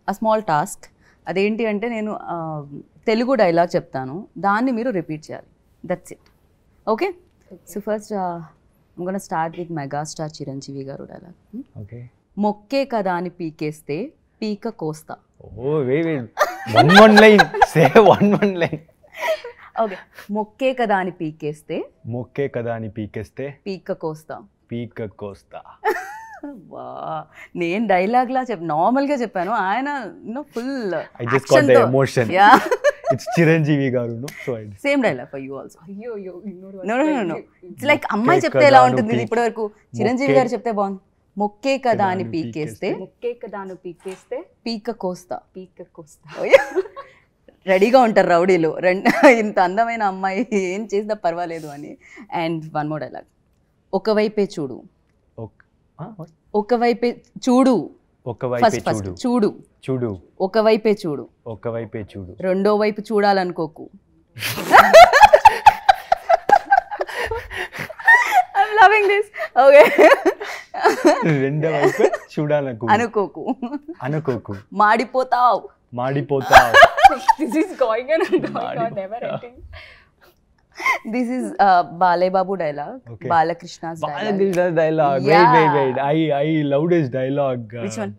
A small task అదేంటి అంటే నేను ఆ, తెలుగు డైలాగ్ చెప్తాను దాన్ని మీరు రిపీట్ చేయాలి that's it okay so first gonna start with megastar Chiranjeevi garu dialogue okay మొక్కే కదా అని పీకేస్తే పీక కోస్తా oh way way one one line say one one line okay మొక్కే కదా అని పీకేస్తే మొక్కే కదా అని పీకేస్తే పీక కోస్తా పీక కోస్తా వా నేను డైలాగ్ లా చెప్ నార్మల్ గా చెప్పాను ఆయన full I just got the emotion yeah it's Chiranjeevi garu no so I same dialogue for you also అయ్యో అయ్యో ignore no no no it's like అమ్మాయి చెప్తే ఎలా ఉంటుంది ఇప్పటి వరకు చిరంజీవి గారు చెప్తే బాగుంది మొక్కే కదా అని పీకేస్తే మొక్కే కదా నువ్వు పీకేస్తే పీక కోస్తా పీక కోస్తా రెడీగా ఉంటారు రౌడీలు రెండు ఇంత అందమైన అమ్మాయి ఏం చేసినా పర్వాలేదు అని అండ్ వన్ మోర్ డైలాగ్ ఒకవైపే చూడు ఒకవైపే చూడు ఒకవైపే ఫస్ట్ ఫస్ట్ చూడు చూడు చూడు ఒకవైపే చూడు ఒకవైపే చూడు రెండో వైపు చూడాలనుకోకు ఐమ్ లవింగ్ దిస్ ఓకే రెండో వైపే చూడాలకు అనుకోకు అనుకోకు మాడిపోతావు మాడిపోతావు this is going and going on never ending this is Balayya Babu dialogue Okay. Balakrishna Balakrishna dialogue wait Yeah. Wait wait I I love this dialogue Which one?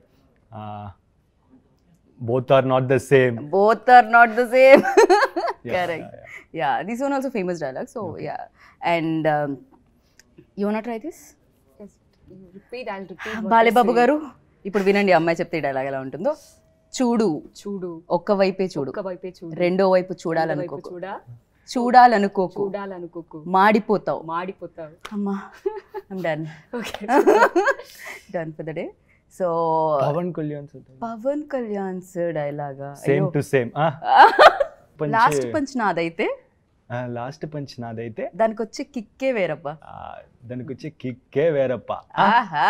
Both are not the same both are not the same Yeah, correct yeah, yeah, this one also famous dialogue so yeah and um, you wanna try this repeat and repeat Balebabu garu ఇప్పుడు వినండి అమ్మాయి చెప్తే dialogue ఎలా ఉంటుందో చూడు చూడు ఒక్క వైపే చూడు ఒక్క వైపే చూడు రెండో వైపు వైపు చూడాలనుకోకు చూడా చూడాలనుకోకు చూడాలనుకోకు మాడిపోతావు మాడిపోతావు అమ్మా I'm done okay done for the day so Pawan Kalyan Pawan Kalyan sir డైలాగా same to same last punch నాదైతే లాస్ట్ పంచ్ నాదైతే దానికి వచ్చే కిక్కే వేరబ్బా ఆ, దానికి వచ్చే కిక్కే వేరప్ప ఆహా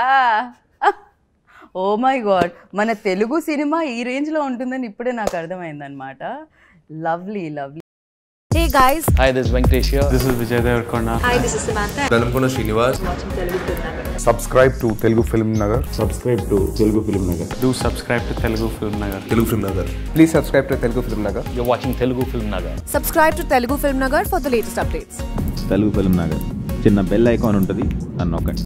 ఓ మై గాడ్ మన తెలుగు సినిమా ఈ రేంజ్ లో ఉంటుందని ఇప్పుడే నాకు అర్థమైంది అనమాట lovely lovely Hey guys, Hi, this is Venkatesh here. This is Vijay Devarkonda. Hi this is Samantha Velankonda Srinivas subscribe to Telugu Film Nagar. subscribe to Telugu Film Nagar. Do subscribe to Telugu Film Nagar. Telugu film Nagar Please subscribe to Telugu Film Nagar. You're watching Telugu Film Nagar. subscribe to Telugu Film Nagar for the latest updates. Telugu film Nagar చిన్న bell icon ఉంటుంది నన్ను నొక్కండి